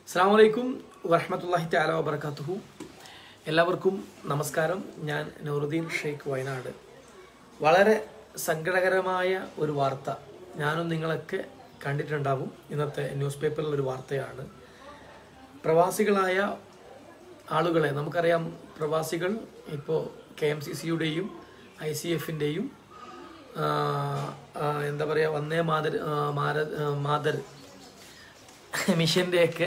അസ്സാം വലൈക്കും വറഹമത്തല്ലാഹി താല വബർക്കാത്തുഹു എല്ലാവർക്കും നമസ്കാരം ഞാൻ നൂറുദ്ദീൻ ഷെയ്ഖ് വയനാട് വളരെ സങ്കടകരമായ ഒരു വാർത്ത ഞാനും നിങ്ങളൊക്കെ കണ്ടിട്ടുണ്ടാവും ഇന്നത്തെ ന്യൂസ് പേപ്പറിൽ ഒരു വാർത്തയാണ് പ്രവാസികളായ ആളുകളെ നമുക്കറിയാം പ്രവാസികൾ ഇപ്പോൾ കെ എം സി സിയുടെയും ഐ സി എഫിൻ്റെയും എന്താ പറയുക വന്നേ മാതർ ആ, മാര ആ, മാതർ മിഷൻ്റെയൊക്കെ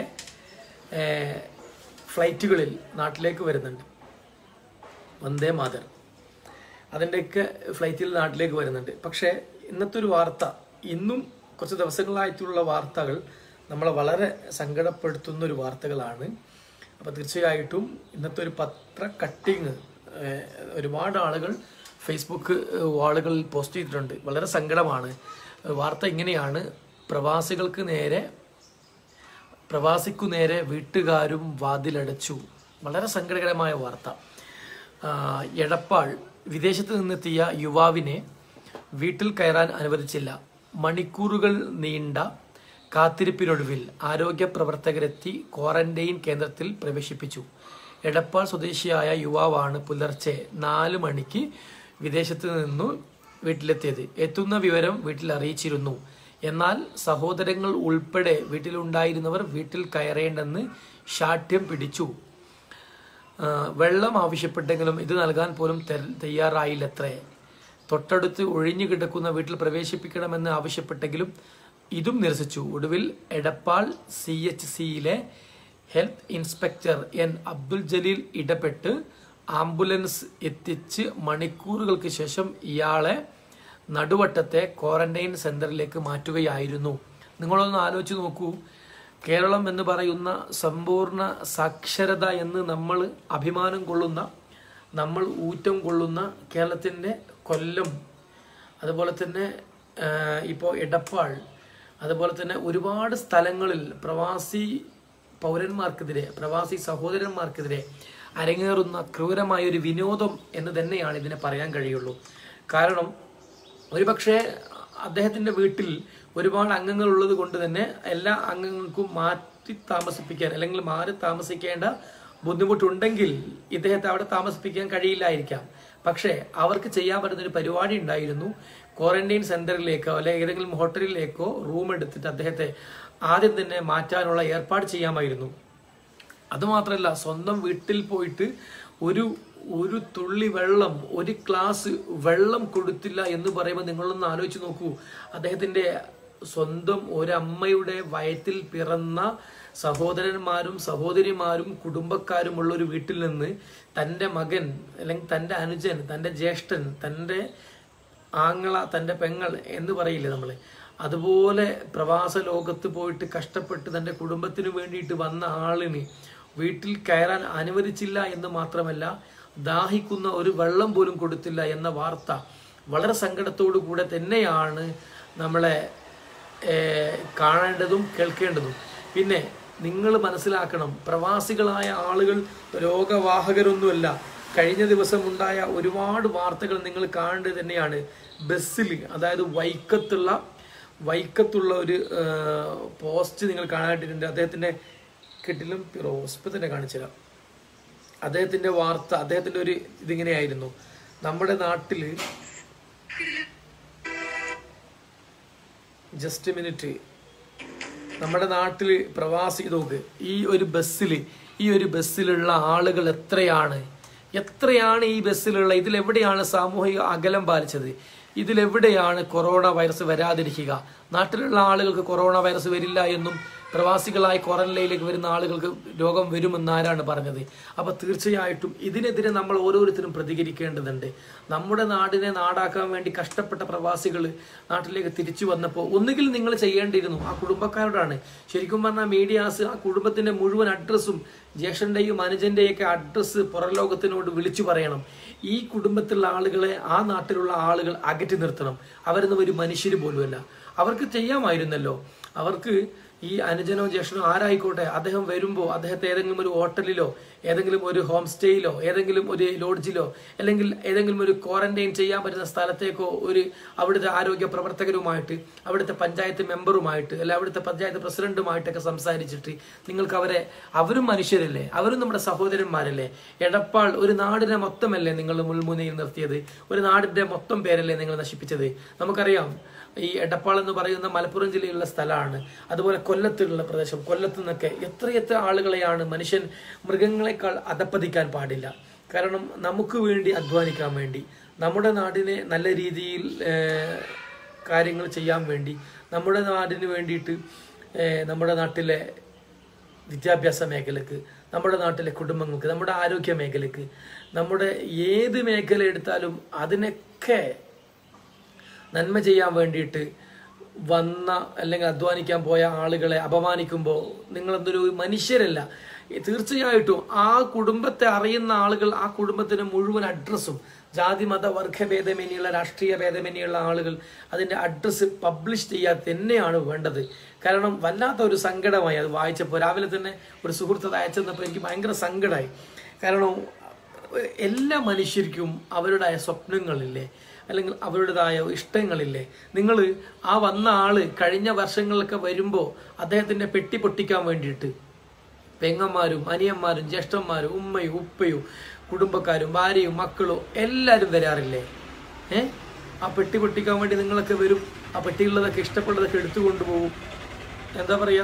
ഫ്ലൈറ്റുകളിൽ നാട്ടിലേക്ക് വരുന്നുണ്ട് വന്ദേ മാതർ അതിൻ്റെയൊക്കെ ഫ്ലൈറ്റിൽ നാട്ടിലേക്ക് വരുന്നുണ്ട് പക്ഷേ ഇന്നത്തെ ഒരു വാർത്ത ഇന്നും കുറച്ച് ദിവസങ്ങളായിട്ടുള്ള വാർത്തകൾ നമ്മളെ വളരെ സങ്കടപ്പെടുത്തുന്ന ഒരു വാർത്തകളാണ് അപ്പോൾ തീർച്ചയായിട്ടും ഇന്നത്തെ ഒരു പത്ര കട്ടിങ് ഒരുപാട് ആളുകൾ ഫേസ്ബുക്ക് വാളുകളിൽ പോസ്റ്റ് ചെയ്തിട്ടുണ്ട് വളരെ സങ്കടമാണ് വാർത്ത ഇങ്ങനെയാണ് പ്രവാസികൾക്ക് നേരെ പ്രവാസിക്കു നേരെ വീട്ടുകാരും വാതിലടച്ചു വളരെ സങ്കടകരമായ വാർത്ത ആ, എടപ്പാൾ വിദേശത്ത് നിന്നെത്തിയ യുവാവിനെ വീട്ടിൽ കയറാൻ അനുവദിച്ചില്ല മണിക്കൂറുകൾ നീണ്ട കാത്തിരിപ്പിനൊടുവിൽ ആരോഗ്യ പ്രവർത്തകരെത്തി ക്വാറന്റൈൻ കേന്ദ്രത്തിൽ പ്രവേശിപ്പിച്ചു എടപ്പാൾ സ്വദേശിയായ യുവാവാണ് പുലർച്ചെ നാല് മണിക്ക് വിദേശത്ത് നിന്നു വീട്ടിലെത്തിയത് എത്തുന്ന വിവരം വീട്ടിൽ അറിയിച്ചിരുന്നു എന്നാൽ സഹോദരങ്ങൾ ഉൾപ്പെടെ വീട്ടിലുണ്ടായിരുന്നവർ വീട്ടിൽ കയറേണ്ടെന്ന് ശാഠ്യം പിടിച്ചു ആ, വെള്ളം ആവശ്യപ്പെട്ടെങ്കിലും ഇത് നൽകാൻ പോലും തെ- തയ്യാറായില്ലത്രേ തൊട്ടടുത്ത് ഒഴിഞ്ഞു കിടക്കുന്ന വീട്ടിൽ പ്രവേശിപ്പിക്കണമെന്ന് ആവശ്യപ്പെട്ടെങ്കിലും ഇതും നിരസിച്ചു ഒടുവിൽ എടപ്പാൾ സി എച്ച് സിയിലെ health inspector N Abdul Jaleel ഇടപെട്ട് ആംബുലൻസ് എത്തിച്ച് മണിക്കൂറുകൾക്ക് ശേഷം ഇയാളെ നടുവട്ടത്തെ ക്വാറന്റൈൻ സെന്ററിലേക്ക് മാറ്റുകയായിരുന്നു നിങ്ങളൊന്ന് ആലോചിച്ച് നോക്കൂ കേരളം എന്ന് പറയുന്ന സമ്പൂർണ്ണ സാക്ഷരത എന്ന് നമ്മൾ അഭിമാനം കൊള്ളുന്ന നമ്മൾ ഊറ്റം കൊള്ളുന്ന കേരളത്തിൻ്റെ കൊല്ലം അതുപോലെ തന്നെ ഇപ്പോൾ എടപ്പാൾ അതുപോലെ തന്നെ ഒരുപാട് സ്ഥലങ്ങളിൽ പ്രവാസി പൗരന്മാർക്കെതിരെ പ്രവാസി സഹോദരന്മാർക്കെതിരെ അരങ്ങേറുന്ന ക്രൂരമായ ഒരു വിനോദം എന്ന് തന്നെയാണ് ഇതിനെ പറയാൻ കഴിയുള്ളൂ കാരണം ഒരുപക്ഷെ അദ്ദേഹത്തിന്റെ വീട്ടിൽ ഒരുപാട് അംഗങ്ങൾ ഉള്ളത് കൊണ്ട് തന്നെ എല്ലാ അംഗങ്ങൾക്കും മാറ്റി താമസിപ്പിക്കാൻ അല്ലെങ്കിൽ മാറി താമസിക്കേണ്ട ബുദ്ധിമുട്ടുണ്ടെങ്കിൽ ഇദ്ദേഹത്തെ അവിടെ താമസിപ്പിക്കാൻ കഴിയില്ലായിരിക്കാം പക്ഷേ അവർക്ക് ചെയ്യാൻ പറ്റുന്ന ഒരു പരിപാടി ഉണ്ടായിരുന്നു ക്വാറന്റൈൻ സെന്ററിലേക്കോ അല്ലെങ്കിൽ ഏതെങ്കിലും ഹോട്ടലിലേക്കോ റൂം എടുത്തിട്ട് അദ്ദേഹത്തെ ആദ്യം തന്നെ മാറ്റാനുള്ള ഏർപ്പാട് ചെയ്യാമായിരുന്നു അതുമാത്രമല്ല സ്വന്തം വീട്ടിൽ പോയിട്ട് ഒരു ഒരു തുള്ളി വെള്ളം ഒരു ഗ്ലാസ് വെള്ളം കൊടുത്തില്ല എന്ന് പറയുമ്പോൾ നിങ്ങളൊന്ന് ആലോചിച്ച് നോക്കൂ അദ്ദേഹത്തിന്റെ സ്വന്തം ഒരമ്മയുടെ വയറ്റിൽ പിറന്ന സഹോദരന്മാരും സഹോദരിമാരും കുടുംബക്കാരുമുള്ള ഒരു വീട്ടിൽ നിന്ന് തൻ്റെ മകൻ അല്ലെങ്കിൽ തൻ്റെ അനുജൻ തൻ്റെ ജ്യേഷ്ഠൻ തൻ്റെ ആങ്ങള തൻ്റെ പെങ്ങൾ എന്ന് പറയില്ലേ നമ്മൾ അതുപോലെ പ്രവാസ ലോകത്ത് പോയിട്ട് കഷ്ടപ്പെട്ട് തൻ്റെ കുടുംബത്തിന് വേണ്ടിയിട്ട് വന്ന ആളിന് വീട്ടിൽ കയറാൻ അനുവദിച്ചില്ല എന്ന് മാത്രമല്ല ദാഹിക്കുന്ന ഒരു വെള്ളം പോലും കൊടുത്തില്ല എന്ന വാർത്ത വളരെ സങ്കടത്തോടു കൂടെ തന്നെയാണ് നമ്മളെ ഏർ, കാണേണ്ടതും കേൾക്കേണ്ടതും പിന്നെ നിങ്ങൾ മനസ്സിലാക്കണം പ്രവാസികളായ ആളുകൾ രോഗവാഹകരൊന്നുമല്ല കഴിഞ്ഞ ദിവസം ഉണ്ടായ ഒരുപാട് വാർത്തകൾ നിങ്ങൾ കാണേണ്ടത് തന്നെയാണ് ബസ്സിൽ അതായത് വൈക്കത്തുള്ള വൈക്കത്തുള്ള ഒരു ആ, പോസ്റ്റ് നിങ്ങൾ കാണാനായിട്ടുണ്ട് അദ്ദേഹത്തിന്റെ കെട്ടിലും ഹോസ്പിറ്റലിനെ കാണിച്ചുതരാം അദ്ദേഹത്തിന്റെ വാർത്ത അദ്ദേഹത്തിന്റെ ഒരു ഇതിങ്ങനെയായിരുന്നു നമ്മുടെ നാട്ടില് ജസ്റ്റ് മിനിറ്റ് നമ്മുടെ നാട്ടിൽ പ്രവാസി നോക്ക് ഈ ഒരു ബസ്സിൽ ഈ ഒരു ബസ്സിലുള്ള ആളുകൾ എത്രയാണ് എത്രയാണ് ഈ ബസ്സിലുള്ള ഇതിലെവിടെയാണ് സാമൂഹിക അകലം പാലിച്ചത് ഇതിലെവിടെയാണ് കൊറോണ വൈറസ് വരാതിരിക്കുക നാട്ടിലുള്ള ആളുകൾക്ക് കൊറോണ വൈറസ് വരില്ല എന്നും പ്രവാസികളായി ക്വാറന്റൈനിലേക്ക് വരുന്ന ആളുകൾക്ക് രോഗം വരുമെന്ന് ആരാണ് പറഞ്ഞത് അപ്പൊ തീർച്ചയായിട്ടും ഇതിനെതിരെ നമ്മൾ ഓരോരുത്തരും പ്രതികരിക്കേണ്ടതുണ്ട് നമ്മുടെ നാടിനെ നാടാക്കാൻ വേണ്ടി കഷ്ടപ്പെട്ട പ്രവാസികൾ നാട്ടിലേക്ക് തിരിച്ചു വന്നപ്പോൾ ഒന്നുകിൽ നിങ്ങൾ ചെയ്യേണ്ടിയിരുന്നു ആ കുടുംബക്കാരോടാണ് ശരിക്കും പറഞ്ഞാൽ മീഡിയാസ് ആ കുടുംബത്തിന്റെ മുഴുവൻ അഡ്രസ്സും ജ്യേഷ്ഠന്റെയും അനുജന്റെയും ഒക്കെ അഡ്രസ്സ് പുറം ലോകത്തിനോട് വിളിച്ചു പറയണം ഈ കുടുംബത്തിലുള്ള ആളുകളെ ആ നാട്ടിലുള്ള ആളുകൾ അകറ്റി നിർത്തണം അവരൊന്നും ഒരു മനുഷ്യര് പോലുമല്ല അവർക്ക് ചെയ്യാമായിരുന്നല്ലോ അവർക്ക് ഈ അനുജനോ ജ്യേഷ്ഠനോ ആരായിക്കോട്ടെ അദ്ദേഹം വരുമ്പോൾ അദ്ദേഹത്തെ ഏതെങ്കിലും ഒരു ഹോട്ടലിലോ ഏതെങ്കിലും ഒരു ഹോം സ്റ്റേയിലോ ഏതെങ്കിലും ഒരു ലോഡ്ജിലോ അല്ലെങ്കിൽ ഏതെങ്കിലും ഒരു ക്വാറന്റൈൻ ചെയ്യാൻ പറ്റുന്ന സ്ഥലത്തേക്കോ ഒരു അവിടുത്തെ ആരോഗ്യ പ്രവർത്തകരുമായിട്ട് അവിടുത്തെ പഞ്ചായത്ത് മെമ്പറുമായിട്ട് അല്ല അവിടുത്തെ പഞ്ചായത്ത് പ്രസിഡന്റുമായിട്ടൊക്കെ സംസാരിച്ചിട്ട് നിങ്ങൾക്ക് അവരെ അവരും മനുഷ്യരല്ലേ അവരും നമ്മുടെ സഹോദരന്മാരല്ലേ എടപ്പാൾ ഒരു നാടിനെ മൊത്തമല്ലേ നിങ്ങൾ മുൾമുനയിൽ നിർത്തിയത് ഒരു നാടിന്റെ മൊത്തം പേരല്ലേ നിങ്ങൾ നശിപ്പിച്ചത് നമുക്കറിയാം ഈ എടപ്പാൾ എന്ന് പറയുന്ന മലപ്പുറം ജില്ലയിലുള്ള സ്ഥലമാണ് അതുപോലെ കൊല്ലത്തുള്ള പ്രദേശം കൊല്ലത്തു നിന്നൊക്കെ എത്രയെത്ര ആളുകളെയാണ് മനുഷ്യൻ മൃഗങ്ങളെക്കാൾ അധപ്പതിക്കാൻ പാടില്ല കാരണം നമുക്ക് വേണ്ടി അധ്വാനിക്കാൻ വേണ്ടി നമ്മുടെ നാടിനെ നല്ല രീതിയിൽ ഏഹ്, കാര്യങ്ങൾ ചെയ്യാൻ വേണ്ടി നമ്മുടെ നാടിന് വേണ്ടിയിട്ട് ഏഹ്, നമ്മുടെ നാട്ടിലെ വിദ്യാഭ്യാസ മേഖലക്ക് നമ്മുടെ നാട്ടിലെ കുടുംബങ്ങൾക്ക് നമ്മുടെ ആരോഗ്യ മേഖലക്ക് നമ്മുടെ ഏത് മേഖല എടുത്താലും അതിനൊക്കെ നന്മ ചെയ്യാൻ വേണ്ടിയിട്ട് വന്ന അല്ലെങ്കിൽ അധ്വാനിക്കാൻ പോയ ആളുകളെ അപമാനിക്കുമ്പോൾ നിങ്ങളെന്തൊരു മനുഷ്യരല്ല തീർച്ചയായിട്ടും ആ കുടുംബത്തെ അറിയുന്ന ആളുകൾ ആ കുടുംബത്തിന് മുഴുവൻ അഡ്രസ്സും ജാതി മത വർഗ ഭേദമന്യുള്ള രാഷ്ട്രീയ ഭേദമന്യുള്ള ആളുകൾ അതിന്റെ അഡ്രസ്സ് പബ്ലിഷ് ചെയ്യാൻ തന്നെയാണ് വേണ്ടത് കാരണം വല്ലാത്ത ഒരു സങ്കടമായി അത് വായിച്ചപ്പോൾ രാവിലെ തന്നെ ഒരു സുഹൃത്ത് അത് അയച്ചെന്നപ്പോൾ എനിക്ക് ഭയങ്കര സങ്കടമായി കാരണം എല്ലാ മനുഷ്യർക്കും അവരുടേതായ സ്വപ്നങ്ങളില്ലേ അല്ലെങ്കിൽ അവരുടേതായ ഇഷ്ടങ്ങളില്ലേ നിങ്ങൾ ആ വന്ന ആള് കഴിഞ്ഞ വർഷങ്ങളിലൊക്കെ വരുമ്പോൾ അദ്ദേഹത്തിന്റെ പെട്ടി പൊട്ടിക്കാൻ വേണ്ടിയിട്ട് പെങ്ങന്മാരും അനിയന്മാരും ജ്യേഷ്ഠന്മാരും ഉമ്മയും ഉപ്പയും കുടുംബക്കാരും ഭാര്യയും മക്കളും എല്ലാവരും വരാറില്ലേ ഏ ആ പെട്ടി പൊട്ടിക്കാൻ വേണ്ടി നിങ്ങളൊക്കെ വരും ആ പെട്ടിയുള്ളതൊക്കെ ഇഷ്ടപ്പെട്ടതൊക്കെ എടുത്തു കൊണ്ടുപോകും എന്താ പറയാ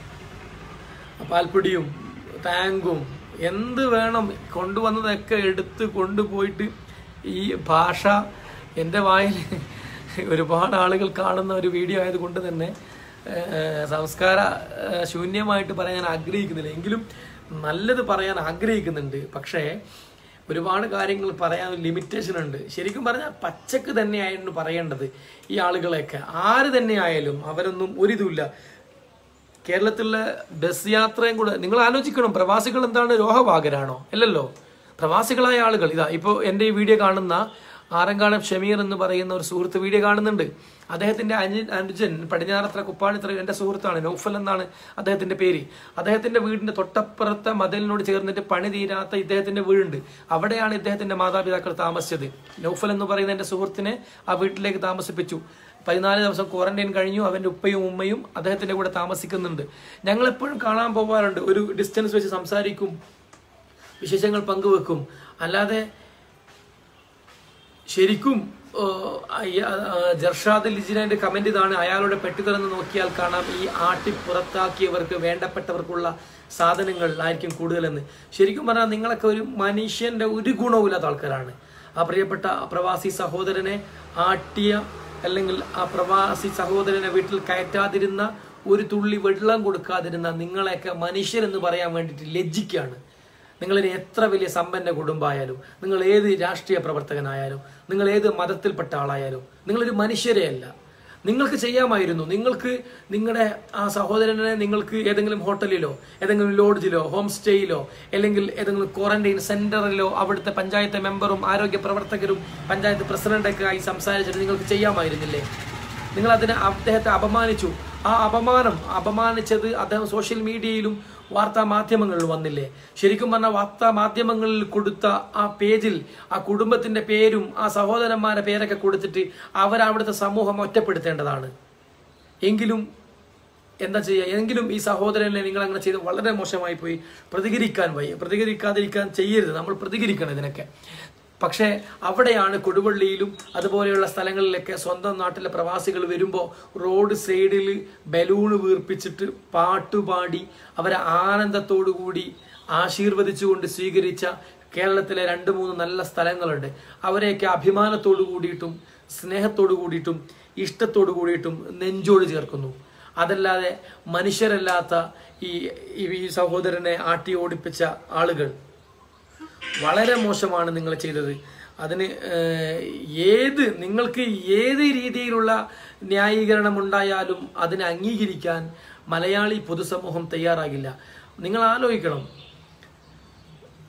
പാൽപ്പൊടിയും ടാങ്കും എന്ത് വേണം കൊണ്ടുവന്നതൊക്കെ എടുത്ത് കൊണ്ടുപോയിട്ട് ഈ ഭാഷ എൻ്റെ വായിൽ ഒരുപാട് ആളുകൾ കാണുന്ന ഒരു വീഡിയോ ആയതുകൊണ്ട് തന്നെ ഏഹ്, സംസ്കാര ഏഹ്, ശൂന്യമായിട്ട് പറയാൻ ഞാൻ ആഗ്രഹിക്കുന്നില്ല എങ്കിലും നല്ലത് പറയാൻ ആഗ്രഹിക്കുന്നുണ്ട് പക്ഷേ ഒരുപാട് കാര്യങ്ങൾ പറയാൻ ലിമിറ്റേഷൻ ഉണ്ട് ശരിക്കും പറഞ്ഞാൽ പച്ചക്ക് തന്നെയായിരുന്നു പറയേണ്ടത് ഈ ആളുകളെയൊക്കെ ആര് തന്നെയായാലും അവരൊന്നും ഒരിതുമില്ല കേരളത്തിലെ ബസ് യാത്രയും കൂടെ നിങ്ങൾ ആലോചിക്കണം പ്രവാസികൾ എന്താണ് രോഹവാകരാണോ അല്ലല്ലോ പ്രവാസികളായ ആളുകൾ ഇതാ ഇപ്പോൾ എൻ്റെ ഈ വീഡിയോ കാണുന്ന ആറങ്കാളം ഷമീർ എന്ന് പറയുന്ന ഒരു സുഹൃത്ത് വീഡിയോ കാണുന്നുണ്ട് അദ്ദേഹത്തിന്റെ അനു അനുജൻ പടിഞ്ഞാറത്ര കുപ്പാണിത്ര എൻ്റെ സുഹൃത്താണ് നൗഫൽ എന്നാണ് അദ്ദേഹത്തിന്റെ പേര് അദ്ദേഹത്തിന്റെ വീടിന്റെ തൊട്ടപ്പുറത്തെ മതിലിനോട് ചേർന്നിട്ട് പണി തീരാത്ത ഇദ്ദേഹത്തിന്റെ വീടുണ്ട് അവിടെയാണ് ഇദ്ദേഹത്തിന്റെ മാതാപിതാക്കൾ താമസിച്ചത് നൗഫൽ എന്ന് പറയുന്ന എൻ്റെ സുഹൃത്തിനെ ആ വീട്ടിലേക്ക് താമസിപ്പിച്ചു പതിനാല് ദിവസം ക്വാറന്റൈൻ കഴിഞ്ഞു അവന്റെ ഉപ്പയും ഉമ്മയും അദ്ദേഹത്തിന്റെ കൂടെ താമസിക്കുന്നുണ്ട് ഞങ്ങൾ എപ്പോഴും കാണാൻ പോകാറുണ്ട് ഒരു ഡിസ്റ്റൻസ് വെച്ച് സംസാരിക്കും വിശേഷങ്ങൾ പങ്കുവെക്കും അല്ലാതെ ശരിക്കും ഏഹ്, അയ്യ- ആ, ജർഷാദ് ലിജിനന്റെ കമന്റ് ഇതാണ് അയാളുടെ പെട്ടി തുറന്ന് നോക്കിയാൽ കാണാം ഈ ആട്ടി പുറത്താക്കിയവർക്ക് വേണ്ടപ്പെട്ടവർക്കുള്ള സാധനങ്ങൾ ആയിരിക്കും കൂടുതലെന്ന് ശരിക്കും പറഞ്ഞാൽ നിങ്ങളൊക്കെ ഒരു മനുഷ്യന്റെ ഒരു ഗുണവുമില്ലാത്ത ആൾക്കാരാണ് ആ പ്രിയപ്പെട്ട പ്രവാസി സഹോദരനെ ആട്ടിയ അല്ലെങ്കിൽ ആ പ്രവാസി സഹോദരനെ വീട്ടിൽ കയറ്റാതിരുന്ന ഒരു തുള്ളി വെള്ളം കൊടുക്കാതിരുന്ന നിങ്ങളെയൊക്കെ മനുഷ്യരെന്ന് പറയാൻ വേണ്ടിയിട്ട് ലജ്ജിക്കാണ് നിങ്ങളിനി എത്ര വലിയ സമ്പന്ന കുടുംബമായാലും നിങ്ങൾ ഏത് രാഷ്ട്രീയ പ്രവർത്തകനായാലും നിങ്ങൾ ഏത് മതത്തിൽപ്പെട്ട ആളായാലും നിങ്ങളൊരു മനുഷ്യരെയല്ല നിങ്ങൾക്ക് ചെയ്യാമായിരുന്നു നിങ്ങൾക്ക് നിങ്ങളുടെ ആ സഹോദരനെ നിങ്ങൾക്ക് ഏതെങ്കിലും ഹോട്ടലിലോ ഏതെങ്കിലും ലോഡ്ജിലോ ഹോം സ്റ്റേയിലോ അല്ലെങ്കിൽ ഏതെങ്കിലും ക്വാറന്റൈൻ സെന്ററിലോ അവിടുത്തെ പഞ്ചായത്ത് മെമ്പറും ആരോഗ്യ പ്രവർത്തകരും പഞ്ചായത്ത് പ്രസിഡന്റൊക്കെ ആയി സംസാരിച്ചിട്ട് നിങ്ങൾക്ക് ചെയ്യാമായിരുന്നില്ലേ നിങ്ങൾ അതിനെ അദ്ദേഹത്തെ അപമാനിച്ചു ആ അപമാനം അപമാനിച്ചത് അദ്ദേഹം സോഷ്യൽ മീഡിയയിലും വാർത്താ മാധ്യമങ്ങളിൽ വന്നില്ലേ ശരിക്കും പറഞ്ഞാൽ വാർത്താ മാധ്യമങ്ങളിൽ കൊടുത്ത ആ പേജിൽ ആ കുടുംബത്തിന്റെ പേരും ആ സഹോദരന്മാരുടെ പേരൊക്കെ കൊടുത്തിട്ട് അവരവിടുത്തെ സമൂഹം ഒറ്റപ്പെടുത്തേണ്ടതാണ് എങ്കിലും എന്താ ചെയ്യുക എങ്കിലും ഈ സഹോദരനെ നിങ്ങൾ അങ്ങനെ ചെയ്ത് വളരെ മോശമായി പോയി പ്രതികരിക്കാൻ വയ്യ പ്രതികരിക്കാതിരിക്കാൻ ചെയ്യരുത് നമ്മൾ പ്രതികരിക്കണം ഇതിനൊക്കെ പക്ഷേ അവിടെയാണ് കൊടുവള്ളിയിലും അതുപോലെയുള്ള സ്ഥലങ്ങളിലൊക്കെ സ്വന്തം നാട്ടിലെ പ്രവാസികൾ വരുമ്പോൾ റോഡ് സൈഡിൽ ബലൂണ് വീർപ്പിച്ചിട്ട് പാട്ടുപാടി അവരെ ആനന്ദത്തോടു കൂടി ആശീർവദിച്ചുകൊണ്ട് സ്വീകരിച്ച കേരളത്തിലെ രണ്ട് മൂന്ന് നല്ല സ്ഥലങ്ങളുണ്ട് അവരെയൊക്കെ അഭിമാനത്തോടു കൂടിയിട്ടും സ്നേഹത്തോടു കൂടിയിട്ടും ഇഷ്ടത്തോടു കൂടിയിട്ടും നെഞ്ചോട് ചേർക്കുന്നു അതല്ലാതെ മനുഷ്യരല്ലാത്ത ഈ ഈ സഹോദരനെ ആട്ടി ഓടിപ്പിച്ച ആളുകൾ വളരെ മോശമാണ് നിങ്ങൾ ചെയ്തത് അതിന് ഏഹ്, ഏത് നിങ്ങൾക്ക് ഏത് രീതിയിലുള്ള ന്യായീകരണം ഉണ്ടായാലും അതിനെ അംഗീകരിക്കാൻ മലയാളി പൊതുസമൂഹം തയ്യാറാകില്ല നിങ്ങൾ ആലോചിക്കണം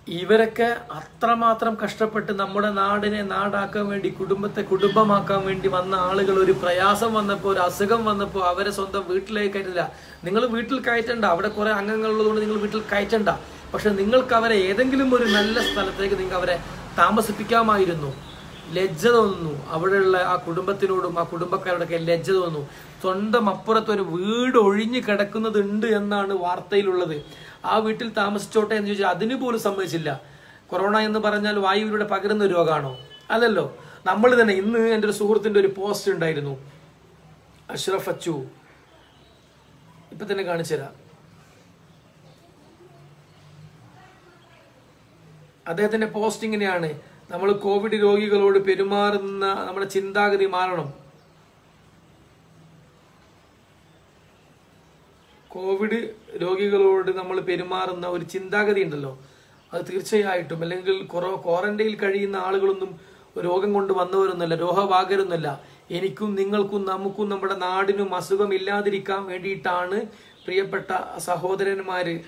ഇവരൊക്കെ അത്രമാത്രം കഷ്ടപ്പെട്ട് നമ്മുടെ നാടിനെ നാടാക്കാൻ വേണ്ടി കുടുംബത്തെ കുടുംബമാക്കാൻ വേണ്ടി വന്ന ആളുകൾ ഒരു പ്രയാസം വന്നപ്പോൾ ഒരു അസുഖം വന്നപ്പോൾ അവരെ സ്വന്തം വീട്ടിലേക്ക് കയറ്റില്ല നിങ്ങൾ വീട്ടിൽ കയറ്റണ്ട അവിടെ കുറെ അംഗങ്ങളുള്ളതുകൊണ്ട് നിങ്ങൾ വീട്ടിൽ കയറ്റണ്ട പക്ഷെ നിങ്ങൾക്ക് അവരെ ഏതെങ്കിലും ഒരു നല്ല സ്ഥലത്തേക്ക് നിങ്ങൾക്ക് അവരെ താമസിപ്പിക്കാമായിരുന്നു ലജ്ജ തോന്നുന്നു അവിടെയുള്ള ആ കുടുംബത്തിനോടും ആ കുടുംബക്കാരോടൊക്കെ ലജ്ജ തോന്നുന്നു സ്വന്തം അപ്പുറത്ത് ഒരു വീട് ഒഴിഞ്ഞു കിടക്കുന്നതുണ്ട് എന്നാണ് വാർത്തയിലുള്ളത് ആ വീട്ടിൽ താമസിച്ചോട്ടെ എന്ന് ചോദിച്ചാൽ അതിന് പോലും സമ്മതിച്ചില്ല കൊറോണ എന്ന് പറഞ്ഞാൽ വായുവിലൂടെ പകരുന്ന രോഗമാണോ അല്ലല്ലോ നമ്മൾ തന്നെ ഇന്ന് എൻ്റെ ഒരു സുഹൃത്തിൻ്റെ ഒരു പോസ്റ്റ് ഉണ്ടായിരുന്നു അഷ്റഫ് അച്ചു ഇപ്പൊ തന്നെ കാണിച്ചു തരാം അദ്ദേഹത്തിന്റെ പോസ്റ്റ് ഇങ്ങനെയാണ് നമ്മൾ കോവിഡ് രോഗികളോട് പെരുമാറുന്ന നമ്മുടെ ചിന്താഗതി മാറണം കോവിഡ് രോഗികളോട് നമ്മൾ പെരുമാറുന്ന ഒരു ചിന്താഗതി ഉണ്ടല്ലോ അത് തീർച്ചയായിട്ടും അല്ലെങ്കിൽ കുറോ ക്വാറന്റൈനിൽ കഴിയുന്ന ആളുകളൊന്നും രോഗം കൊണ്ട് വന്നവരൊന്നുമല്ല രോഗവാകരൊന്നുമല്ല എനിക്കും നിങ്ങൾക്കും നമുക്കും നമ്മുടെ നാടിനും അസുഖം ഇല്ലാതിരിക്കാൻ വേണ്ടിയിട്ടാണ് പ്രിയപ്പെട്ട സഹോദരന്മാര്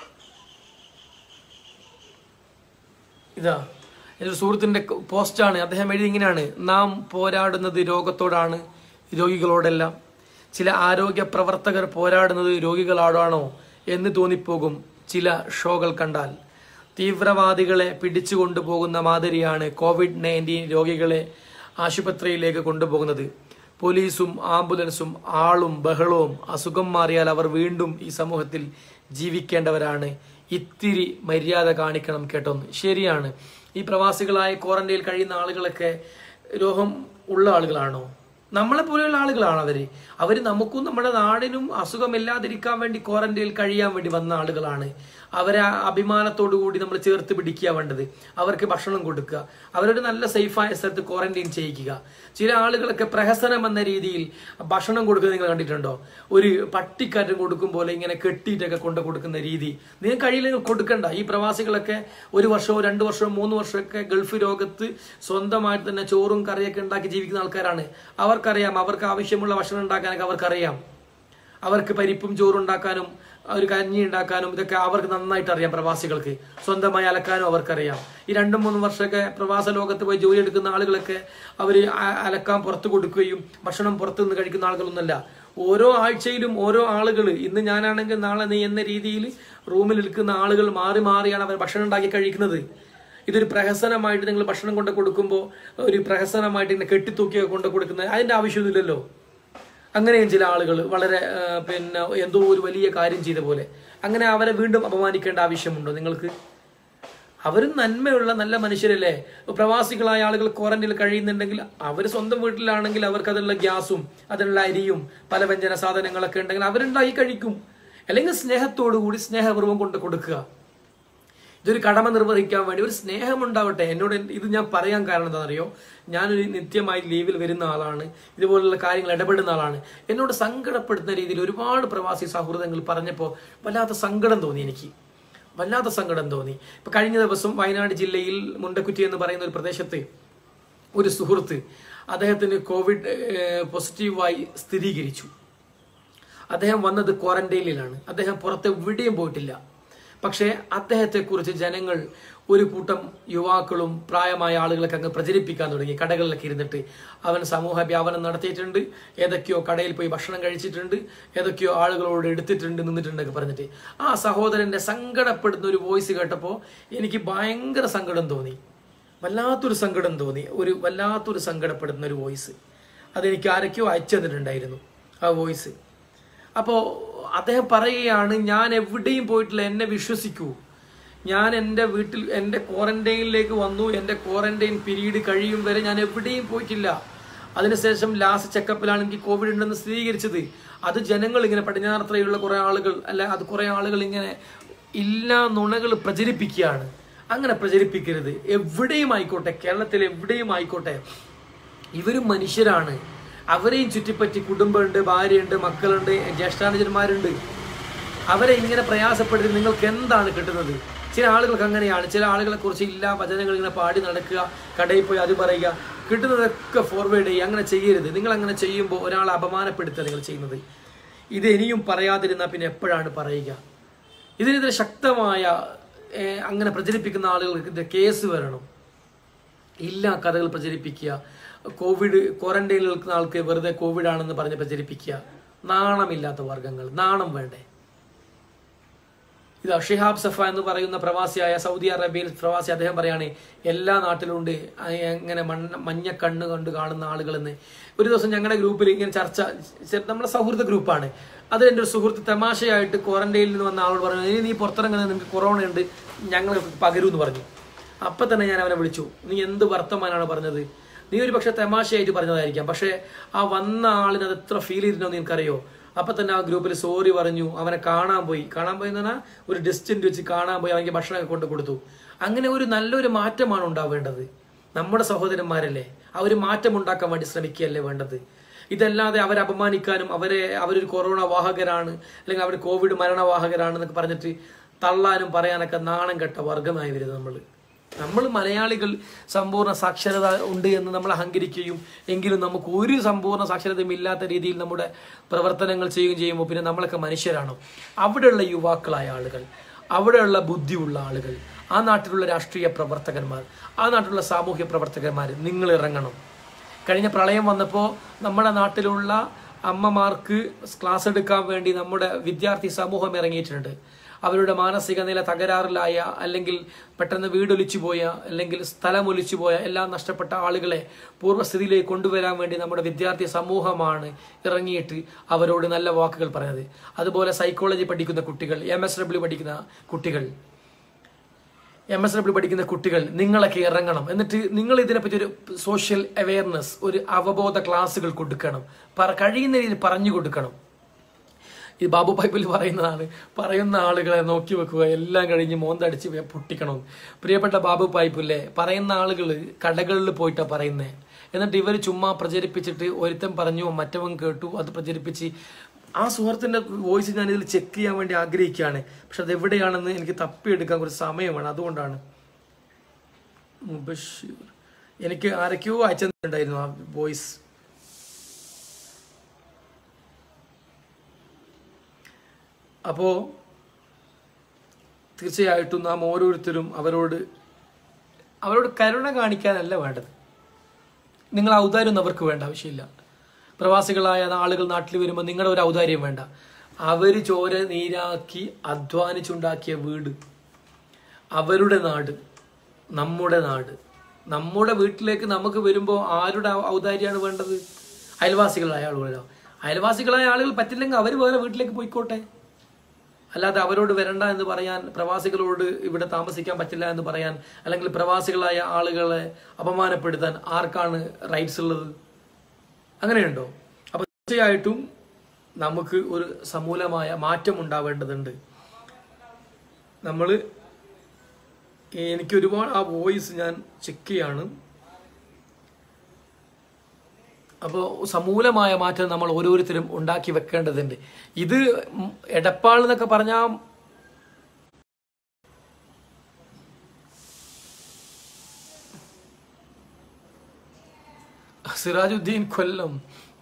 ഇതാ എൻ്റെ ഒരു സുഹൃത്തിൻ്റെ പോസ്റ്റാണ് അദ്ദേഹം എഴുതി ഇങ്ങനെയാണ് നാം പോരാടുന്നത് രോഗത്തോടാണ് രോഗികളോടെല്ലാം ചില ആരോഗ്യ പ്രവർത്തകർ പോരാടുന്നത് രോഗികളോടാണോ എന്ന് തോന്നിപ്പോകും ചില ഷോകൾ കണ്ടാൽ തീവ്രവാദികളെ പിടിച്ചു കൊണ്ടുപോകുന്ന മാതിരിയാണ് കോവിഡ് നയൻറ്റീൻ രോഗികളെ ആശുപത്രിയിലേക്ക് കൊണ്ടുപോകുന്നത് പോലീസും ആംബുലൻസും ആളും ബഹളവും അസുഖം മാറിയാൽ അവർ വീണ്ടും ഈ സമൂഹത്തിൽ ജീവിക്കേണ്ടവരാണ് ഇത്തിരി മര്യാദ കാണിക്കണം കേട്ടോന്ന് ശരിയാണ് ഈ പ്രവാസികളായ ക്വാറന്റൈനിൽ കഴിയുന്ന ആളുകളൊക്കെ രോഗം ഉള്ള ആളുകളാണോ നമ്മളെ പോലെയുള്ള ആളുകളാണ് അവര് അവര് നമുക്കും നമ്മുടെ നാടിനും അസുഖമില്ലാതിരിക്കാൻ വേണ്ടി ക്വാറന്റൈനിൽ കഴിയാൻ വേണ്ടി വന്ന ആളുകളാണ് അവരെ ആ അഭിമാനത്തോടു കൂടി നമ്മൾ ചേർത്ത് പിടിക്കുക വേണ്ടത് അവർക്ക് ഭക്ഷണം കൊടുക്കുക അവരൊരു നല്ല സേഫായ സ്ഥലത്ത് ക്വാറന്റൈൻ ചെയ്യിക്കുക ചില ആളുകളൊക്കെ പ്രഹസനം എന്ന രീതിയിൽ ഭക്ഷണം കൊടുക്കുന്നത് നിങ്ങൾ കണ്ടിട്ടുണ്ടോ ഒരു പട്ടിക്കാറ്റം കൊടുക്കും പോലെ ഇങ്ങനെ കെട്ടിയിട്ടൊക്കെ കൊണ്ട് കൊടുക്കുന്ന രീതി നിങ്ങൾക്ക് കഴിയില്ലെങ്കിൽ കൊടുക്കണ്ട ഈ പ്രവാസികളൊക്കെ ഒരു വർഷമോ രണ്ട് വർഷമോ മൂന്ന് വർഷമൊക്കെ ഗൾഫ് ലോകത്ത് സ്വന്തമായിട്ട് തന്നെ ചോറും കറിയൊക്കെ ഉണ്ടാക്കി ജീവിക്കുന്ന ആൾക്കാരാണ് അവർക്കറിയാം അവർക്ക് ആവശ്യമുള്ള ഭക്ഷണം ഉണ്ടാക്കാനൊക്കെ അവർക്കറിയാം അവർക്ക് പരിപ്പും ചോറും ഉണ്ടാക്കാനും ഒരു കഞ്ഞി ഉണ്ടാക്കാനും ഇതൊക്കെ അവർക്ക് നന്നായിട്ട് അറിയാം പ്രവാസികൾക്ക് സ്വന്തമായി അലക്കാനും അവർക്കറിയാം ഈ രണ്ടും മൂന്നും വർഷമൊക്കെ പ്രവാസ ലോകത്ത് പോയി ജോലി എടുക്കുന്ന ആളുകളൊക്കെ അവർ അലക്കാൻ പുറത്ത് കൊടുക്കുകയും ഭക്ഷണം പുറത്തു നിന്ന് കഴിക്കുന്ന ആളുകളൊന്നുമല്ല ഓരോ ആഴ്ചയിലും ഓരോ ആളുകൾ ഇന്ന് ഞാനാണെങ്കിൽ നാളെ നീ എന്ന രീതിയിൽ റൂമിൽ നിൽക്കുന്ന ആളുകൾ മാറി മാറിയാണ് അവർ ഭക്ഷണം ഉണ്ടാക്കി കഴിക്കുന്നത് ഇതൊരു പ്രഹസനമായിട്ട് നിങ്ങൾ ഭക്ഷണം കൊണ്ട് കൊടുക്കുമ്പോൾ ഒരു പ്രഹസനമായിട്ട് ഇങ്ങനെ കെട്ടിത്തൂക്കിയൊക്കെ കൊണ്ട് കൊടുക്കുന്നത് അതിന്റെ ആവശ്യമൊന്നുമില്ലല്ലോ അങ്ങനെയും ചില ആളുകൾ വളരെ ആ, പിന്നെ എന്തോ ഒരു വലിയ കാര്യം ചെയ്ത പോലെ അങ്ങനെ അവരെ വീണ്ടും അപമാനിക്കേണ്ട ആവശ്യമുണ്ടോ നിങ്ങൾക്ക് അവരും നന്മയുള്ള നല്ല മനുഷ്യരല്ലേ പ്രവാസികളായ ആളുകൾ ക്വാറന്റൈനിൽ കഴിയുന്നുണ്ടെങ്കിൽ അവർ സ്വന്തം വീട്ടിലാണെങ്കിൽ അവർക്ക് അതിനുള്ള ഗ്യാസും അതിനുള്ള അരിയും പല വ്യഞ്ജന സാധനങ്ങളൊക്കെ ഉണ്ടെങ്കിൽ അവരുണ്ടാക്കി കഴിക്കും അല്ലെങ്കിൽ സ്നേഹത്തോടു കൂടി സ്നേഹപൂർവ്വം കൊണ്ട് കൊടുക്കുക ഇതൊരു കടമ നിർവഹിക്കാൻ വേണ്ടി ഒരു സ്നേഹം ഉണ്ടാവട്ടെ എന്നോട് എന്ത് ഇത് ഞാൻ പറയാൻ കാരണം എന്താണെന്നറിയോ ഞാനൊരു നിത്യമായി ലീവിൽ വരുന്ന ആളാണ് ഇതുപോലുള്ള കാര്യങ്ങൾ ഇടപെടുന്ന ആളാണ് എന്നോട് സങ്കടപ്പെടുത്തുന്ന രീതിയിൽ ഒരുപാട് പ്രവാസി സൗഹൃദങ്ങൾ പറഞ്ഞപ്പോൾ വല്ലാത്ത സങ്കടം തോന്നി എനിക്ക് വല്ലാത്ത സങ്കടം തോന്നി ഇപ്പൊ കഴിഞ്ഞ ദിവസം വയനാട് ജില്ലയിൽ മുണ്ടക്കുറ്റി എന്ന് പറയുന്ന ഒരു പ്രദേശത്ത് ഒരു സുഹൃത്ത് അദ്ദേഹത്തിന് കോവിഡ് ഏഹ്, പോസിറ്റീവായി സ്ഥിരീകരിച്ചു അദ്ദേഹം വന്നത് ക്വാറന്റൈനിലാണ് അദ്ദേഹം പുറത്ത് എവിടെയും പോയിട്ടില്ല പക്ഷേ അദ്ദേഹത്തെക്കുറിച്ച് ജനങ്ങൾ ഒരു കൂട്ടം യുവാക്കളും പ്രായമായ ആളുകളൊക്കെ അങ്ങ് പ്രചരിപ്പിക്കാൻ തുടങ്ങി കടകളിലൊക്കെ ഇരുന്നിട്ട് അവൻ സമൂഹ വ്യാപനം നടത്തിയിട്ടുണ്ട് ഏതൊക്കെയോ കടയിൽ പോയി ഭക്ഷണം കഴിച്ചിട്ടുണ്ട് ഏതൊക്കെയോ ആളുകളോട് എടുത്തിട്ടുണ്ട് നിന്നിട്ടുണ്ടൊക്കെ പറഞ്ഞിട്ട് ആ സഹോദരന്റെ സങ്കടപ്പെടുന്ന ഒരു വോയിസ് കേട്ടപ്പോൾ എനിക്ക് ഭയങ്കര സങ്കടം തോന്നി വല്ലാത്തൊരു സങ്കടം തോന്നി ഒരു വല്ലാത്തൊരു സങ്കടപ്പെടുന്ന ഒരു വോയിസ് അതെനിക്ക് ആരൊക്കെയോ അയച്ചു തന്നിട്ടുണ്ടായിരുന്നു ആ വോയിസ് അപ്പോൾ അദ്ദേഹം പറയുകയാണ് ഞാൻ എവിടെയും പോയിട്ടില്ല എന്നെ വിശ്വസിക്കൂ ഞാൻ എൻ്റെ വീട്ടിൽ എൻ്റെ ക്വാറന്റൈനിലേക്ക് വന്നു എൻ്റെ ക്വാറന്റൈൻ പീരീഡ് കഴിയും വരെ ഞാൻ എവിടെയും പോയിട്ടില്ല അതിനുശേഷം ലാസ്റ്റ് ചെക്കപ്പിലാണ് എനിക്ക് കോവിഡ് ഉണ്ടെന്ന് സ്ഥിരീകരിച്ചത് അത് ജനങ്ങൾ ഇങ്ങനെ പടിഞ്ഞാറത്രയുള്ള കുറെ ആളുകൾ അല്ല അത് കുറെ ആളുകൾ ഇങ്ങനെ ഇല്ലാ നുണകൾ പ്രചരിപ്പിക്കുകയാണ് അങ്ങനെ പ്രചരിപ്പിക്കരുത് എവിടെയും ആയിക്കോട്ടെ കേരളത്തിൽ എവിടെയും ആയിക്കോട്ടെ ഇവരും മനുഷ്യരാണ് അവരെയും ചുറ്റിപ്പറ്റി കുടുംബമുണ്ട് ഭാര്യയുണ്ട് മക്കളുണ്ട് ജ്യേഷ്ഠാനുജന്മാരുണ്ട് അവരെ ഇങ്ങനെ പ്രയാസപ്പെടുത്തി നിങ്ങൾക്ക് എന്താണ് കിട്ടുന്നത് ചില ആളുകൾക്ക് അങ്ങനെയാണ് ചില ആളുകളെ കുറിച്ച് ഇല്ലാ വചനങ്ങൾ ഇങ്ങനെ പാടി നടക്കുക കടയിൽ പോയി അത് പറയുക കിട്ടുന്നതൊക്കെ ഫോർവേഡ് ചെയ്യുക അങ്ങനെ ചെയ്യരുത് നിങ്ങൾ അങ്ങനെ ചെയ്യുമ്പോൾ ഒരാളെ അപമാനപ്പെടുത്തുക നിങ്ങൾ ചെയ്യുന്നത് ഇത് ഇനിയും പറയാതിരുന്നാൽ പിന്നെ എപ്പോഴാണ് പറയുക ഇതിനെതിരെ ശക്തമായ ഏഹ്, അങ്ങനെ പ്രചരിപ്പിക്കുന്ന ആളുകൾക്ക് കേസ് വരണം ഇല്ല കഥകൾ പ്രചരിപ്പിക്കുക കോവിഡ് ക്വാറന്റൈനിൽ നിൽക്കുന്ന ആൾക്ക് വെറുതെ കോവിഡ് ആണെന്ന് പറഞ്ഞ് പ്രചരിപ്പിക്കുക നാണമില്ലാത്ത വർഗങ്ങൾ നാണം വേണ്ടേ ഇത് ഷിഹാബ് സഫ എന്ന് പറയുന്ന പ്രവാസിയായ സൗദി അറേബ്യയിൽ പ്രവാസി അദ്ദേഹം പറയാണ് എല്ലാ നാട്ടിലുണ്ട് എങ്ങനെ മണ്ണ മഞ്ഞ കണ്ണ് കൊണ്ട് കാണുന്ന ആളുകളെന്ന് ഒരു ദിവസം ഞങ്ങളുടെ ഗ്രൂപ്പിൽ ഇങ്ങനെ ചർച്ച ചെ- നമ്മുടെ സൗഹൃദ ഗ്രൂപ്പാണ് അതിൽ എൻ്റെ ഒരു സുഹൃത്ത് തമാശയായിട്ട് ക്വാറന്റൈനിൽ നിന്ന് വന്ന ആളോട് പറഞ്ഞു ഇനി നീ പുറത്തിറങ്ങുന്നത് നിനക്ക് കൊറോണ ഉണ്ട് ഞങ്ങൾ പകരൂ എന്ന് പറഞ്ഞു അപ്പൊ തന്നെ ഞാൻ അവനെ വിളിച്ചു നീ എന്ത് വർത്തമാനാണ് പറഞ്ഞത് നീ ഒരു പക്ഷെ തമാശയായിട്ട് പറഞ്ഞതായിരിക്കാം പക്ഷെ ആ വന്ന ആളിന് അത് എത്ര ഫീൽ ചെയ്തിട്ടുണ്ടോ നിനക്കറിയോ അപ്പൊ തന്നെ ആ ഗ്രൂപ്പിൽ സോറി പറഞ്ഞു അവനെ കാണാൻ പോയി കാണാൻ പോയി എന്ന് പറഞ്ഞാൽ ഒരു ഡിസ്റ്റന്റ് വെച്ച് കാണാൻ പോയി അവనికి ഭക്ഷണമൊക്കെ കൊണ്ട് കൊടുത്തു അങ്ങനെ ഒരു നല്ലൊരു മാറ്റമാണ് ഉണ്ടാവേണ്ടത് നമ്മുടെ സഹോദരന്മാരല്ലേ ആ ഒരു മാറ്റം ഉണ്ടാക്കാൻ വേണ്ടി ശ്രമിക്കുകയല്ലേ വേണ്ടത് ഇതല്ലാതെ അവരെ അപമാനിക്കാനും അവരെ അവരൊരു കൊറോണ വാഹകരാണ് അല്ലെങ്കിൽ അവർ കോവിഡ് മരണവാഹകരാണ് എന്നൊക്കെ പറഞ്ഞിട്ട് തള്ളാനും പറയാനൊക്കെ നാണം കെട്ട വർഗമായി വരുന്നത് നമ്മൾ നമ്മൾ മലയാളികൾ സമ്പൂർണ്ണ സാക്ഷരത ഉണ്ട് എന്ന് നമ്മൾ അഹങ്കരിക്കുകയും എങ്കിലും നമുക്ക് ഒരു സമ്പൂർണ്ണ സാക്ഷരതയും ഇല്ലാത്ത രീതിയിൽ നമ്മുടെ പ്രവർത്തനങ്ങൾ ചെയ്യുകയും ചെയ്യുമ്പോൾ പിന്നെ നമ്മളൊക്കെ മനുഷ്യരാണോ അവിടെയുള്ള യുവാക്കളായ ആളുകൾ അവിടെയുള്ള ബുദ്ധിയുള്ള ആളുകൾ ആ നാട്ടിലുള്ള രാഷ്ട്രീയ പ്രവർത്തകന്മാർ ആ നാട്ടിലുള്ള സാമൂഹ്യ പ്രവർത്തകന്മാർ നിങ്ങൾ ഇറങ്ങണം കഴിഞ്ഞ പ്രളയം വന്നപ്പോൾ നമ്മുടെ നാട്ടിലുള്ള അമ്മമാർക്ക് ക്ലാസ് എടുക്കാൻ വേണ്ടി നമ്മുടെ വിദ്യാർത്ഥി സമൂഹം ഇറങ്ങിയിട്ടുണ്ട് അവരുടെ മാനസിക നില തകരാറിലായ അല്ലെങ്കിൽ പെട്ടെന്ന് വീടൊലിച്ചു പോയ അല്ലെങ്കിൽ സ്ഥലം ഒലിച്ചു പോയ എല്ലാം നഷ്ടപ്പെട്ട ആളുകളെ പൂർവ്വസ്ഥിതിയിലേക്ക് കൊണ്ടുവരാൻ വേണ്ടി നമ്മുടെ വിദ്യാർത്ഥി സമൂഹമാണ് ഇറങ്ങിയിട്ട് അവരോട് നല്ല വാക്കുകൾ പറഞ്ഞത് അതുപോലെ സൈക്കോളജി പഠിക്കുന്ന കുട്ടികൾ എം എസ് ഡബ്ല്യു പഠിക്കുന്ന കുട്ടികൾ എം എസ് ഡബ്ല്യു പഠിക്കുന്ന കുട്ടികൾ നിങ്ങളൊക്കെ ഇറങ്ങണം എന്നിട്ട് നിങ്ങൾ ഇതിനെപ്പറ്റി ഒരു സോഷ്യൽ അവയർനെസ് ഒരു അവബോധ ക്ലാസ്സുകൾ കൊടുക്കണം പറ കഴിയുന്ന രീതിയിൽ പറഞ്ഞു കൊടുക്കണം ഈ ബാബു പൈപ്പിൽ പറയുന്നതാണ് പറയുന്ന ആളുകളെ നോക്കി വെക്കുക എല്ലാം കഴിഞ്ഞ് മോന്തടിച്ച് വേ- പൊട്ടിക്കണം പ്രിയപ്പെട്ട ബാബു പൈപ്പില്ലേ പറയുന്ന ആളുകൾ കടകളിൽ പോയിട്ടാ പറയുന്നേ എന്നിട്ട് ഇവർ ചുമ്മാ പ്രചരിപ്പിച്ചിട്ട് ഒരുത്തൻ പറഞ്ഞു മറ്റവൻ കേട്ടു അത് പ്രചരിപ്പിച്ച് ആ സുഹൃത്തിന്റെ വോയിസ് ഞാൻ ഇതിൽ ചെക്ക് ചെയ്യാൻ വേണ്ടി ആഗ്രഹിക്കുകയാണ് പക്ഷെ അത് എവിടെയാണെന്ന് എനിക്ക് തപ്പിയെടുക്കാൻ കുറച്ച് സമയമാണ് അതുകൊണ്ടാണ് മുബഷീർ എനിക്ക് ആരൊക്കെയോ അയച്ചിട്ടുണ്ടായിരുന്നു ആ വോയിസ് അപ്പോൾ തീർച്ചയായിട്ടും നാം ഓരോരുത്തരും അവരോട് അവരോട് കരുണ കാണിക്കാനല്ല വേണ്ടത് നിങ്ങൾ ഔദാര്യമൊന്നും അവർക്ക് വേണ്ട ആവശ്യമില്ല പ്രവാസികളായ ആളുകൾ നാട്ടിൽ വരുമ്പോൾ നിങ്ങളുടെ ഒരു ഔദാര്യം വേണ്ട അവർ ചോര നീരാക്കി അധ്വാനിച്ചുണ്ടാക്കിയ വീട് അവരുടെ നാട് നമ്മുടെ നാട് നമ്മുടെ വീട്ടിലേക്ക് നമുക്ക് വരുമ്പോൾ ആരുടെ ഔ- ഔദാര്യമാണ് വേണ്ടത് അയൽവാസികളായ ആളുകളോ അയൽവാസികളായ ആളുകൾ പറ്റില്ലെങ്കിൽ അവർ വേറെ വീട്ടിലേക്ക് പോയിക്കോട്ടെ അല്ലാതെ അവരോട് വരണ്ട എന്ന് പറയാൻ പ്രവാസികളോട് ഇവിടെ താമസിക്കാൻ പറ്റില്ല എന്ന് പറയാൻ അല്ലെങ്കിൽ പ്രവാസികളായ ആളുകളെ അപമാനപ്പെടുത്താൻ ആർക്കാണ് റൈറ്റ്സ് ഉള്ളത് അങ്ങനെയുണ്ടോ അപ്പൊ തീർച്ചയായിട്ടും നമുക്ക് ഒരു സമൂലമായ മാറ്റം ഉണ്ടാവേണ്ടതുണ്ട് നമ്മൾ എനിക്ക് ഒരുപാട് ആ വോയിസ് ഞാൻ ചെക്ക് ചെയ്യാണ് അപ്പോൾ സമൂലമായ മാറ്റം നമ്മൾ ഓരോരുത്തരും ഉണ്ടാക്കി വെക്കേണ്ടതുണ്ട് ഇത് ഉം എടപ്പാൾ എന്നൊക്കെ പറഞ്ഞാൽ സിറാജുദ്ദീൻ കൊല്ലം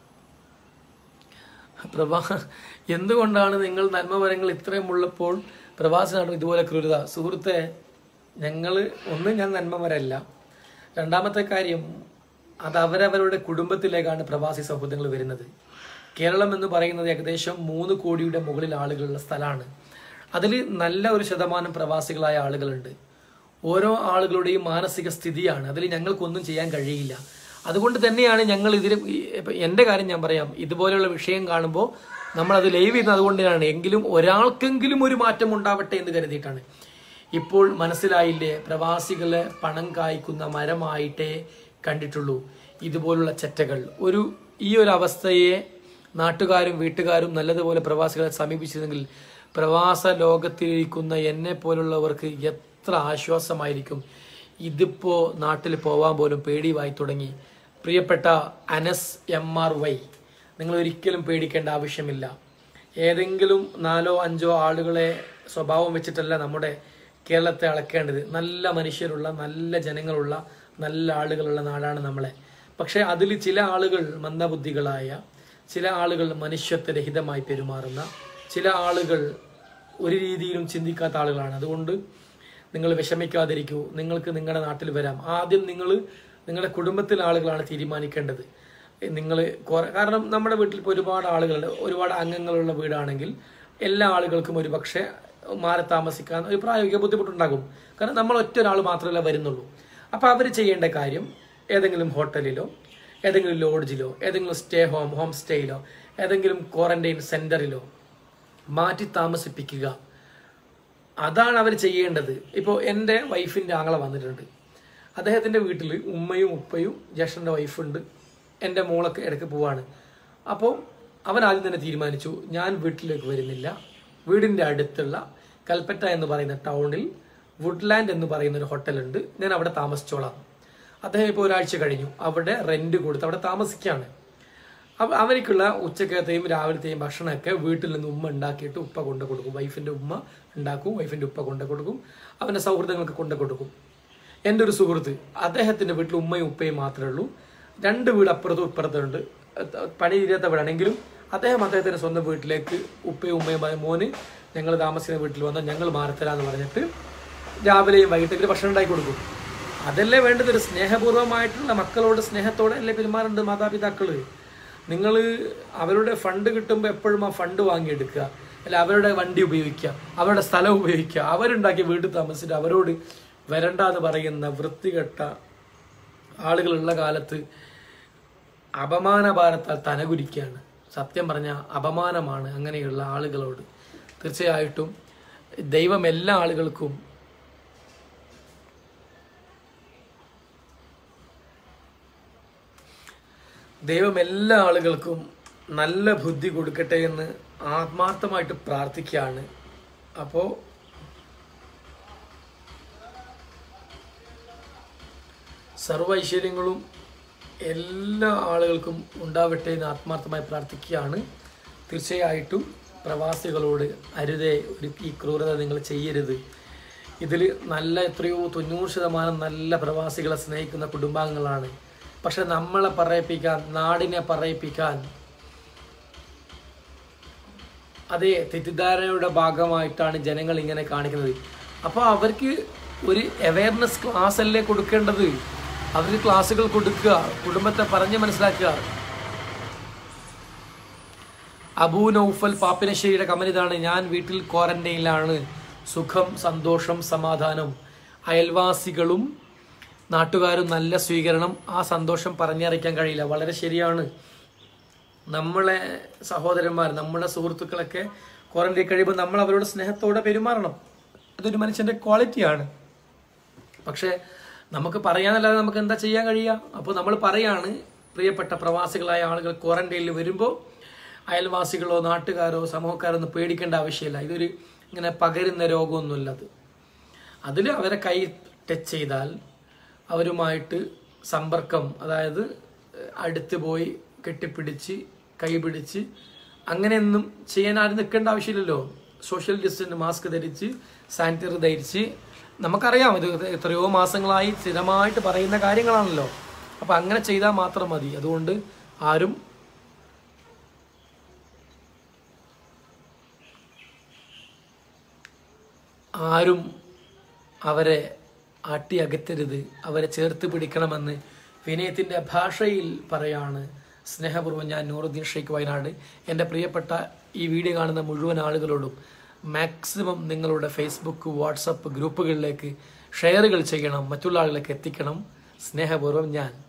പ്രഭാ എന്തുകൊണ്ടാണ് നിങ്ങൾ നന്മവരങ്ങൾ ഇത്രയും ഉള്ളപ്പോൾ പ്രവാസിനാണ് ഇതുപോലെ ക്രൂരത സുഹൃത്തെ ഞങ്ങൾ ഒന്ന് ഞാൻ നന്മവരല്ല രണ്ടാമത്തെ കാര്യം അത് അവരവരുടെ കുടുംബത്തിലേക്കാണ് പ്രവാസി സൗഹൃദങ്ങൾ വരുന്നത് കേരളം എന്ന് പറയുന്നത് ഏകദേശം മൂന്ന് കോടിയുടെ മുകളിൽ ആളുകളുള്ള സ്ഥലമാണ് അതിൽ നല്ല ഒരു ശതമാനം പ്രവാസികളായ ആളുകളുണ്ട് ഓരോ ആളുകളുടെയും മാനസിക സ്ഥിതിയാണ് അതിൽ ഞങ്ങൾക്കൊന്നും ചെയ്യാൻ കഴിയില്ല അതുകൊണ്ട് തന്നെയാണ് ഞങ്ങൾ ഇതിൽ ഇപ്പൊ എൻ്റെ കാര്യം ഞാൻ പറയാം ഇതുപോലെയുള്ള വിഷയം കാണുമ്പോൾ നമ്മളത് ലൈവ് ചെയ്യുന്നത് അതുകൊണ്ടാണ് എങ്കിലും ഒരാൾക്കെങ്കിലും ഒരു മാറ്റം ഉണ്ടാവട്ടെ എന്ന് കരുതിയിട്ടാണ് ഇപ്പോൾ മനസ്സിലായില്ലേ പ്രവാസികളെ പണം കായ്ക്കുന്ന മരമായിട്ടേ കണ്ടിട്ടുള്ളൂ ഇതുപോലുള്ള ചെറ്റകൾ ഒരു ഈ ഒരു അവസ്ഥയെ നാട്ടുകാരും വീട്ടുകാരും നല്ലതുപോലെ പ്രവാസികളെ സമീപിച്ചിരുന്നെങ്കിൽ പ്രവാസ ലോകത്തിലിരിക്കുന്ന എന്നെ പോലുള്ളവർക്ക് എത്ര ആശ്വാസമായിരിക്കും ഇതിപ്പോ നാട്ടിൽ പോവാൻ പോലും പേടിയായി തുടങ്ങി പ്രിയപ്പെട്ട അനസ് എം ആർ വൈ നിങ്ങൾ ഒരിക്കലും പേടിക്കേണ്ട ആവശ്യമില്ല ഏതെങ്കിലും നാലോ അഞ്ചോ ആളുകളെ സ്വഭാവം വെച്ചിട്ടല്ല നമ്മുടെ കേരളത്തെ അളക്കേണ്ടത് നല്ല മനുഷ്യരുള്ള നല്ല ജനങ്ങളുള്ള നല്ല ആളുകളുള്ള നാടാണ് നമ്മളെ പക്ഷെ അതിൽ ചില ആളുകൾ മന്ദബുദ്ധികളായ ചില ആളുകൾ മനുഷ്യത്വരഹിതമായി പെരുമാറുന്ന ചില ആളുകൾ ഒരു രീതിയിലും ചിന്തിക്കാത്ത ആളുകളാണ് അതുകൊണ്ട് നിങ്ങൾ വിഷമിക്കാതിരിക്കൂ നിങ്ങൾക്ക് നിങ്ങളുടെ നാട്ടിൽ വരാം ആദ്യം നിങ്ങൾ നിങ്ങളുടെ കുടുംബത്തിലെ ആളുകളാണ് തീരുമാനിക്കേണ്ടത് നിങ്ങൾ കാരണം നമ്മുടെ വീട്ടിൽ ഇപ്പോൾ ഒരുപാട് ആളുകളുണ്ട് ഒരുപാട് അംഗങ്ങളുള്ള വീടാണെങ്കിൽ എല്ലാ ആളുകൾക്കും ഒരു പക്ഷേ മാറി താമസിക്കാൻ ഒരു പ്രായോഗിക ബുദ്ധിമുട്ടുണ്ടാകും കാരണം നമ്മൾ ഒറ്റ ഒരാൾ മാത്രമല്ല വരുന്നുള്ളൂ അപ്പോൾ അവർ ചെയ്യേണ്ട കാര്യം ഏതെങ്കിലും ഹോട്ടലിലോ ഏതെങ്കിലും ലോഡ്ജിലോ ഏതെങ്കിലും സ്റ്റേ ഹോം ഹോം സ്റ്റേയിലോ ഏതെങ്കിലും ക്വാറന്റൈൻ സെന്ററിലോ മാറ്റി താമസിപ്പിക്കുക അതാണ് അവർ ചെയ്യേണ്ടത് ഇപ്പോൾ എൻ്റെ വൈഫിൻ്റെ ആങ്ങളെ വന്നിട്ടുണ്ട് അദ്ദേഹത്തിൻ്റെ വീട്ടിൽ ഉമ്മയും ഉപ്പയും ജ്യേഷ്ഠൻ്റെ വൈഫുണ്ട് എൻ്റെ മോളൊക്കെ ഇടയ്ക്ക് പോവാണ് അപ്പോൾ അവൻ ആദ്യം തന്നെ തീരുമാനിച്ചു ഞാൻ വീട്ടിലേക്ക് വരുന്നില്ല വീടിൻ്റെ അടുത്തുള്ള കൽപ്പറ്റ എന്ന് പറയുന്ന ടൗണിൽ വുഡ്ലാൻഡ് എന്ന് പറയുന്ന ഒരു ഹോട്ടലുണ്ട് ഞാൻ അവിടെ താമസിച്ചോളാം അദ്ദേഹം ഇപ്പോൾ ഒരാഴ്ച കഴിഞ്ഞു അവിടെ റെന്റ് കൊടുത്ത് അവിടെ താമസിക്കുകയാണ് അപ്പൊ അവനിക്കുള്ള ഉച്ചക്കത്തെയും രാവിലത്തെയും ഭക്ഷണമൊക്കെ വീട്ടിൽ നിന്ന് ഉമ്മ ഉണ്ടാക്കിയിട്ട് ഉപ്പ കൊണ്ടു കൊടുക്കും വൈഫിന്റെ ഉമ്മ ഉണ്ടാക്കും വൈഫിന്റെ ഉപ്പ കൊണ്ടു കൊടുക്കും അവന്റെ സൗഹൃദങ്ങൾക്ക് കൊണ്ടു കൊടുക്കും എൻ്റെ ഒരു സുഹൃത്ത് അദ്ദേഹത്തിന്റെ വീട്ടിൽ ഉമ്മയും ഉപ്പയും മാത്രമേ ഉള്ളൂ രണ്ട് വീട് അപ്പുറത്തും ഇപ്പുറത്തും ഉണ്ട് പണി തീരാത്ത വീടാണെങ്കിലും അദ്ദേഹം അദ്ദേഹത്തിന്റെ സ്വന്തം വീട്ടിലേക്ക് ഉപ്പയും ഉമ്മയും പറയും മോന് ഞങ്ങൾ താമസിക്കുന്ന വീട്ടിൽ വന്നാൽ ഞങ്ങൾ മാറത്തരാന്ന് പറഞ്ഞിട്ട് രാവിലെയും വൈകിട്ടേക്ക് ഭക്ഷണം ഉണ്ടാക്കി കൊടുക്കും അതല്ലേ വേണ്ടത് ഒരു സ്നേഹപൂർവ്വമായിട്ടുള്ള മക്കളോട് സ്നേഹത്തോടെ അല്ലേ പെരുമാറേണ്ടത് മാതാപിതാക്കള് നിങ്ങൾ അവരുടെ ഫണ്ട് കിട്ടുമ്പോൾ എപ്പോഴും ആ ഫണ്ട് വാങ്ങിയെടുക്കുക അല്ല അവരുടെ വണ്ടി ഉപയോഗിക്കുക അവരുടെ സ്ഥലം ഉപയോഗിക്കുക അവരുണ്ടാക്കിയ വീട്ടിൽ താമസിച്ചിട്ട് അവരോട് വരണ്ട എന്ന് പറയുന്ന വൃത്തികെട്ട ആളുകളുള്ള കാലത്ത് അപമാനഭാരത്താൽ തനകുരിക്കുകയാണ് സത്യം പറഞ്ഞ അപമാനമാണ് അങ്ങനെയുള്ള ആളുകളോട് തീർച്ചയായിട്ടും ദൈവം എല്ലാ ആളുകൾക്കും ദൈവം എല്ലാ ആളുകൾക്കും നല്ല ബുദ്ധി കൊടുക്കട്ടെ എന്ന് ആത്മാർത്ഥമായിട്ട് പ്രാർത്ഥിക്കുകയാണ് അപ്പോൾ സർവ്വ ഐശ്വര്യങ്ങളും എല്ലാ ആളുകൾക്കും ഉണ്ടാവട്ടെ എന്ന് ആത്മാർത്ഥമായി പ്രാർത്ഥിക്കുകയാണ് തീർച്ചയായിട്ടും പ്രവാസികളോട് അരുതേ ഒരു ഈ ക്രൂരത നിങ്ങൾ ചെയ്യരുത് ഇതിൽ നല്ല എത്രയോ തൊണ്ണൂറ് ശതമാനം നല്ല പ്രവാസികളെ സ്നേഹിക്കുന്ന കുടുംബാംഗങ്ങളാണ് പക്ഷെ നമ്മളെ പറയിപ്പിക്കാൻ നാടിനെ പറയിപ്പിക്കാൻ അതേ തെറ്റിദ്ധാരണയുടെ ഭാഗമായിട്ടാണ് ജനങ്ങൾ ഇങ്ങനെ കാണിക്കുന്നത് അപ്പോൾ അവർക്ക് ഒരു അവയർനെസ് ക്ലാസ് അല്ലേ കൊടുക്കേണ്ടത് അവർക്ക് ക്ലാസ്സുകൾ കൊടുക്കുക കുടുംബത്തെ പറഞ്ഞ് മനസ്സിലാക്കുക അബൂ നൗഫൽ പാപ്പിനശ്ശേരിയുടെ കമന്റ് ഇതാണ് ഞാൻ വീട്ടിൽ ക്വാറന്റൈനിലാണ് സുഖം സന്തോഷം സമാധാനം അയൽവാസികളും നാട്ടുകാരും നല്ല സ്വീകരണം ആ സന്തോഷം പറഞ്ഞറിയിക്കാൻ കഴിയില്ല വളരെ ശരിയാണ് നമ്മളെ സഹോദരന്മാർ നമ്മുടെ സുഹൃത്തുക്കളൊക്കെ ക്വാറന്റൈൻ കഴിയുമ്പോൾ നമ്മൾ അവരോട് സ്നേഹത്തോടെ പെരുമാറണം അതൊരു മനുഷ്യന്റെ ക്വാളിറ്റിയാണ് പക്ഷേ നമുക്ക് പറയാനല്ലാതെ നമുക്ക് എന്താ ചെയ്യാൻ കഴിയുക അപ്പോൾ നമ്മൾ പറയാണ് പ്രിയപ്പെട്ട പ്രവാസികളായ ആളുകൾ ക്വാറന്റൈനിൽ വരുമ്പോൾ അയൽവാസികളോ നാട്ടുകാരോ സമൂഹക്കാരോ ഒന്നും പേടിക്കേണ്ട ആവശ്യമില്ല ഇതൊരു ഇങ്ങനെ പകരുന്ന രോഗമൊന്നുമില്ല അത് അതിൽ അവരെ കൈ ടച്ച് ചെയ്താൽ അവരുമായിട്ട് സമ്പർക്കം അതായത് ഏഹ്, അടുത്ത് പോയി കെട്ടിപ്പിടിച്ച് കൈ പിടിച്ച് അങ്ങനെയൊന്നും ചെയ്യാൻ ആരും നിൽക്കേണ്ട ആവശ്യമില്ലല്ലോ സോഷ്യൽ ഡിസ്റ്റൻസ് മാസ്ക് ധരിച്ച് സാനിറ്റൈസർ ധരിച്ച് നമുക്കറിയാം ഇത് എത്രയോ മാസങ്ങളായി സ്ഥിരമായിട്ട് പറയുന്ന കാര്യങ്ങളാണല്ലോ അപ്പം അങ്ങനെ ചെയ്താൽ മാത്രം മതി അതുകൊണ്ട് ആരും ആരും അവരെ ആട്ടി അകറ്റരുത് അവരെ ചേർത്ത് പിടിക്കണമെന്ന് വിനയത്തിൻ്റെ ഭാഷയിൽ പറയാണ് സ്നേഹപൂർവ്വം ഞാൻ നൂറുദ്ദീൻ ഷെയ്ഖ് വയനാട് എൻ്റെ പ്രിയപ്പെട്ട ഈ വീഡിയോ കാണുന്ന മുഴുവൻ ആളുകളോടും മാക്സിമം നിങ്ങളുടെ ഫേസ്ബുക്ക് വാട്സപ്പ് ഗ്രൂപ്പുകളിലേക്ക് ഷെയറുകൾ ചെയ്യണം മറ്റുള്ള ആളുകളിലേക്ക് എത്തിക്കണം സ്നേഹപൂർവ്വം ഞാൻ